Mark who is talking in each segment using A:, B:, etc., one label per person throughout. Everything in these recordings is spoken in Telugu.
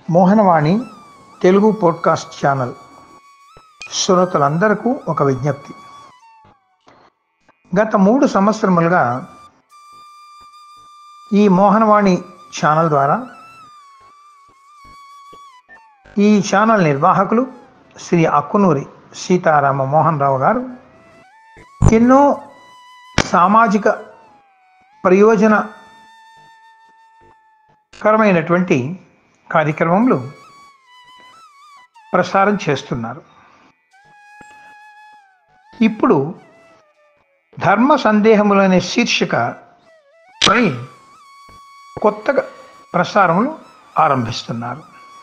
A: మోహనవాణి తెలుగు పోడ్కాస్ట్ ఛానల్ శ్రోతలందరకు ఒక విజ్ఞప్తి గత మూడు సంవత్సరములుగా ఈ మోహనవాణి ఛానల్ ద్వారా ఈ ఛానల్ నిర్వాహకులు శ్రీ అక్కునూరి సీతారామ మోహన్ రావు గారు ఎన్నో సామాజిక ప్రయోజనకరమైనటువంటి కార్యక్రమములు ప్రసారం చేస్తున్నారు ఇప్పుడు ధర్మ సందేహములు అనే శీర్షిక పై కొత్తగా ప్రసారములు ఆరంభిస్తున్నారు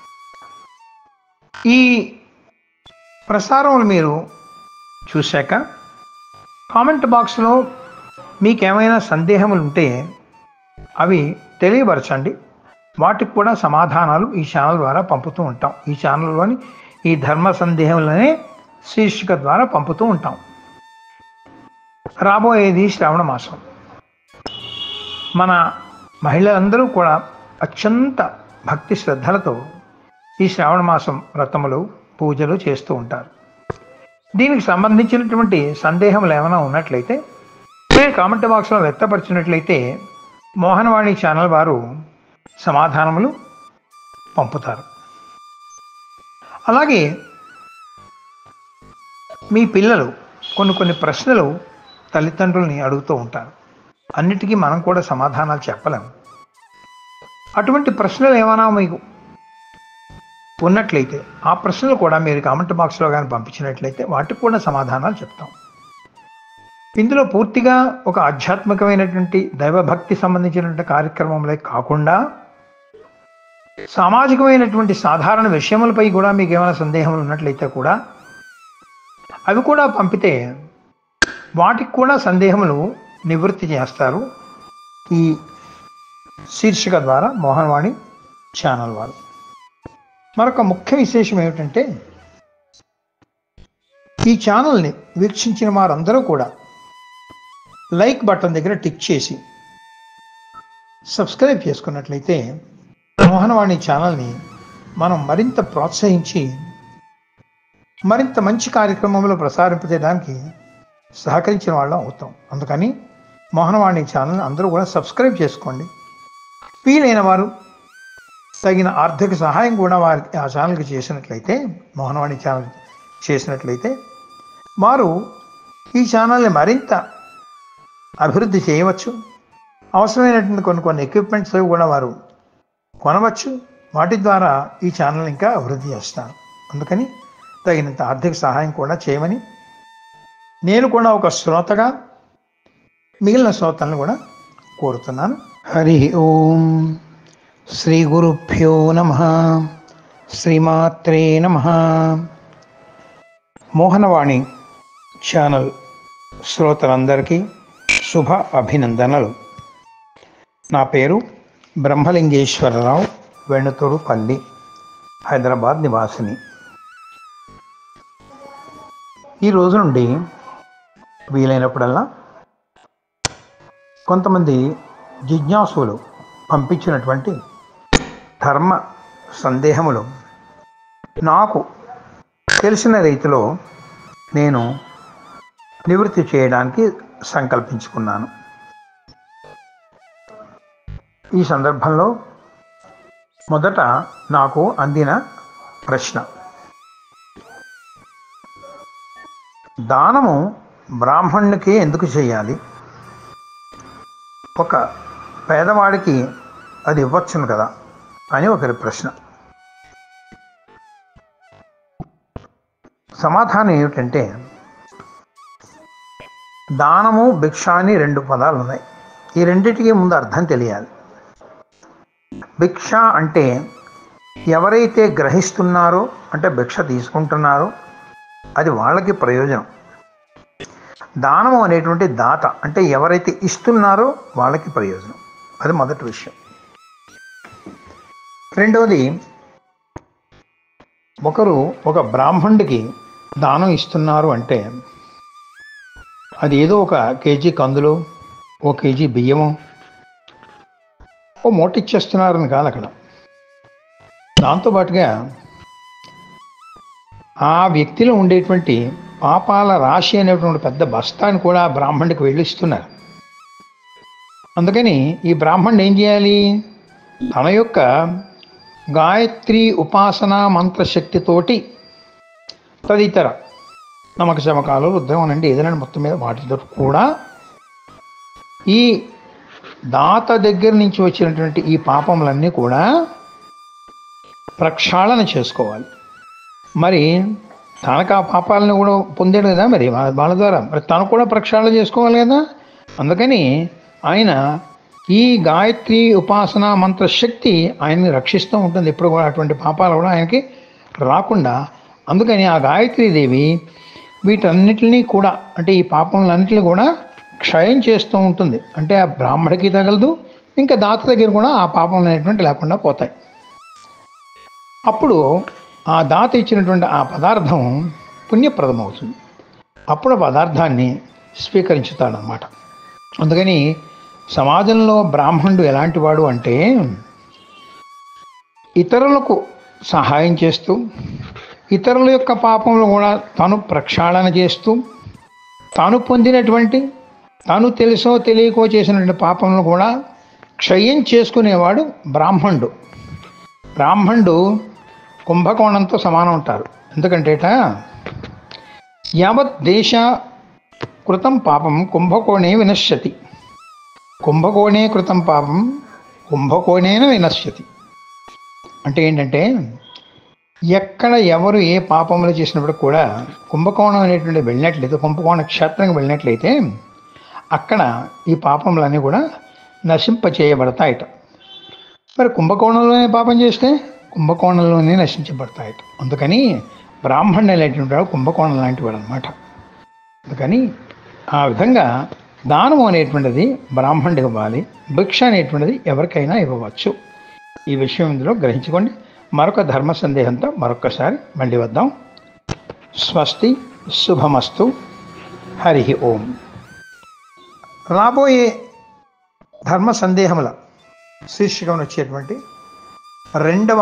A: ఈ ప్రసారములు మీరు చూశాక కామెంట్ బాక్స్లో మీకేమైనా సందేహములు ఉంటే అవి తెలియపరచండి వాటికి కూడా సమాధానాలు ఈ ఛానల్ ద్వారా పంపుతూ ఉంటాం ఈ ఛానల్లోని ఈ ధర్మ సందేహములనే శీర్షిక ద్వారా పంపుతూ ఉంటాం రాబోయేది శ్రావణ మాసం మన మహిళలందరూ కూడా అత్యంత భక్తి శ్రద్ధలతో ఈ శ్రావణ మాసం వ్రతములు పూజలు చేస్తూ ఉంటారు దీనికి సంబంధించినటువంటి సందేహములు ఏమైనా ఉన్నట్లయితే మీరు కామెంట్ బాక్స్లో వ్యక్తపరిచినట్లయితే మోహనవాణి ఛానల్ వారు సమాధానములు పంపుతారు అలాగే మీ పిల్లలు కొన్ని కొన్ని ప్రశ్నలు తల్లిదండ్రుల్ని అడుగుతూ ఉంటారు అన్నిటికీ మనం కూడా సమాధానాలు చెప్పలేము అటువంటి ప్రశ్నలు ఏమైనా మీకు ఉన్నట్లయితే ఆ ప్రశ్నలు కూడా మీరు కామెంట్ బాక్స్లో కానీ పంపించినట్లయితే వాటికి కూడా సమాధానాలు చెప్తాం ఇందులో పూర్తిగా ఒక ఆధ్యాత్మికమైనటువంటి దైవభక్తి సంబంధించినటువంటి కార్యక్రమంలో కాకుండా సామాజికమైనటువంటి సాధారణ విషయములపై కూడా మీకు ఏమైనా సందేహములు ఉన్నట్లయితే కూడా అవి కూడా పంపితే వాటికి కూడా సందేహములు నివృత్తి చేస్తారు ఈ శీర్షిక ద్వారా మోహన్వాణి ఛానల్ వారు మరొక ముఖ్య విశేషం ఏమిటంటే ఈ ఛానల్ని వీక్షించిన వారందరూ కూడా లైక్ బటన్ దగ్గర టిక్ చేసి సబ్స్క్రైబ్ చేసుకున్నట్లయితే మోహనవాణి ఛానల్ని మనం మరింత ప్రోత్సహించి మరింత మంచి కార్యక్రమంలో ప్రసారింపజేయడానికి సహకరించిన వాళ్ళం అవుతాం అందుకని మోహనవాణి ఛానల్ అందరూ కూడా సబ్స్క్రైబ్ చేసుకోండి వీలైన వారు తగిన ఆర్థిక సహాయం కూడా వారికి ఆ ఛానల్కి చేసినట్లయితే మోహనవాణి ఛానల్ చేసినట్లయితే వారు ఈ ఛానల్ని మరింత అభివృద్ధి చేయవచ్చు అవసరమైనటువంటి కొన్ని కొన్ని ఎక్విప్మెంట్స్ కూడా వారు కొనవచ్చు వాటి ద్వారా ఈ ఛానల్ ఇంకా అభివృద్ధి చేస్తారు అందుకని తగినంత ఆర్థిక సహాయం కూడా చేయమని నేను కూడా ఒక శ్రోతగా మిగిలిన శ్రోతలను కూడా కోరుతున్నాను హరి ఓం శ్రీ గురుభ్యో నమ శ్రీమాత్రే నమ మోహనవాణి ఛానల్ శ్రోతలందరికీ శుభ అభినందనలు నా పేరు బ్రహ్మలింగేశ్వరరావు వెణుతూరుపల్లి హైదరాబాద్ నివాసిని ఈ రోజు నుండి వీలైనప్పుడల్లా కొంతమంది జిజ్ఞాసులు పంపించినటువంటి ధర్మ సందేహములు నాకు తెలిసిన రీతిలో నేను నివృత్తి చేయడానికి సంకల్పించుకున్నాను ఈ సందర్భంలో మొదట నాకు అందిన ప్రశ్న దానము బ్రాహ్మణునికి ఎందుకు చేయాలి ఒక పేదవాడికి అది ఇవ్వచ్చును కదా అని ఒకరి ప్రశ్న సమాధానం ఏమిటంటే దానము భిక్ష అని రెండు పదాలు ఉన్నాయి ఈ రెండిటికి ముందు అర్థం తెలియాలి భిక్ష అంటే ఎవరైతే గ్రహిస్తున్నారో అంటే భిక్ష తీసుకుంటున్నారో అది వాళ్ళకి ప్రయోజనం దానము అనేటువంటి దాత అంటే ఎవరైతే ఇస్తున్నారో వాళ్ళకి ప్రయోజనం అది మొదటి విషయం రెండవది ఒకరు ఒక బ్రాహ్మణుడికి దానం ఇస్తున్నారు అంటే అది ఏదో ఒక కేజీ కందులు ఓ కేజీ బియ్యము ఓ మూట ఇచ్చేస్తున్నారని కాదు అక్కడ దాంతోపాటుగా ఆ వ్యక్తిలో ఉండేటువంటి పాపాల రాశి అనేటువంటి పెద్ద బస్తాన్ని కూడా బ్రాహ్మణుడికి వెళ్ళిస్తున్నారు అందుకని ఈ బ్రాహ్మణుడు ఏం చేయాలి తన యొక్క గాయత్రి ఉపాసన మంత్రశక్తితోటి తదితర నమ్మక చమకాలు రుద్రం అనండి ఏదైనా మొత్తం మీద వాటితో కూడా ఈ దాత దగ్గర నుంచి వచ్చినటువంటి ఈ పాపములన్నీ కూడా ప్రక్షాళన చేసుకోవాలి మరి తనకు ఆ పాపాలను కూడా పొందాడు కదా మరి వా- వాళ్ళ ద్వారా మరి తను కూడా ప్రక్షాళన చేసుకోవాలి కదా అందుకని ఆయన ఈ గాయత్రి ఉపాసన మంత్ర శక్తి ఆయన్ని రక్షిస్తూ ఉంటుంది ఎప్పుడు కూడా అటువంటి పాపాలు కూడా ఆయనకి రాకుండా అందుకని ఆ గాయత్రీదేవి వీటన్నిటిని కూడా అంటే ఈ పాపములన్నిటిని కూడా క్షయం చేస్తూ ఉంటుంది అంటే ఆ బ్రాహ్మడికి తగలదు ఇంకా దాత దగ్గర కూడా ఆ పాపం అనేటువంటి లేకుండా పోతాయి అప్పుడు ఆ దాత ఇచ్చినటువంటి ఆ పదార్థం పుణ్యప్రదం అవుతుంది అప్పుడు ఆ పదార్థాన్ని స్వీకరించుతాడనమాట అందుకని సమాజంలో బ్రాహ్మణుడు ఎలాంటి వాడు అంటే ఇతరులకు సహాయం చేస్తూ ఇతరుల యొక్క పాపములు కూడా తాను ప్రక్షాళన చేస్తూ తాను పొందినటువంటి తాను తెలుసో తెలియకో చేసినటువంటి పాపములను కూడా క్షయం చేసుకునేవాడు బ్రాహ్మణుడు బ్రాహ్మణుడు కుంభకోణంతో సమానం ఉంటారు ఎందుకంటేట యావత్ దేశ కృతం పాపం కుంభకోణే వినశ్యతి కుంభకోణే కృతం పాపం కుంభకోణేన వినశ్యతి అంటే ఏంటంటే ఎక్కడ ఎవరు ఏ పాపములు చేసినప్పుడు కూడా కుంభకోణం అనేటువంటి వెళ్ళినట్లయితే కుంభకోణ క్షేత్రంకి వెళ్ళినట్లయితే అక్కడ ఈ పాపములన్నీ కూడా నశింపచేయబడతాయట మరి కుంభకోణంలోనే పాపం చేస్తే కుంభకోణంలోనే నశించబడతాయట అందుకని బ్రాహ్మణుడు అనేటువంటి వాడు కుంభకోణం లాంటి వాడు అనమాట అందుకని ఆ విధంగా దానము అనేటువంటిది బ్రాహ్మణుడికి ఇవ్వాలి భిక్ష అనేటువంటిది ఎవరికైనా ఇవ్వవచ్చు ఈ విషయం ఇందులో గ్రహించుకోండి మరొక ధర్మ సందేహంతో మరొకసారి మళ్ళీ వద్దాం స్వస్తి శుభమస్తు హరి ఓం రాబోయే ధర్మ సందేహముల శీర్షికం వచ్చేటువంటి రెండవ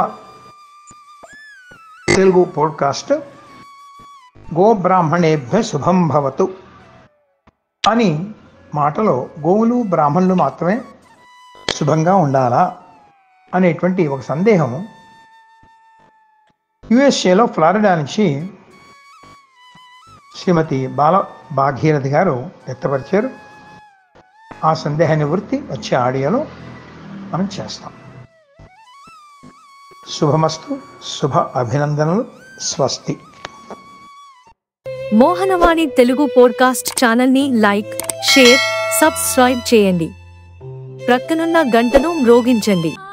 A: తెలుగు పోడ్కాస్ట్ గోబ్రాహ్మణేభ్య శుభం భవతు అని మాటలో గోవులు బ్రాహ్మణులు మాత్రమే శుభంగా ఉండాలా అనేటువంటి ఒక సందేహం యుఎస్ఏలో ఫ్లారిడా నుంచి శ్రీమతి బాల భాగీరథి గారు వ్యక్తపరిచారు ఆ సందేహ నివృత్తి వచ్చే ఆడియోలో మనం చేస్తాం శుభమస్తు శుభ అభినందనలు స్వస్తి
B: మోహనవాణి తెలుగు పోడ్కాస్ట్ ఛానల్ని లైక్ షేర్ సబ్స్క్రైబ్ చేయండి ప్రక్కనున్న గంటను మ్రోగించండి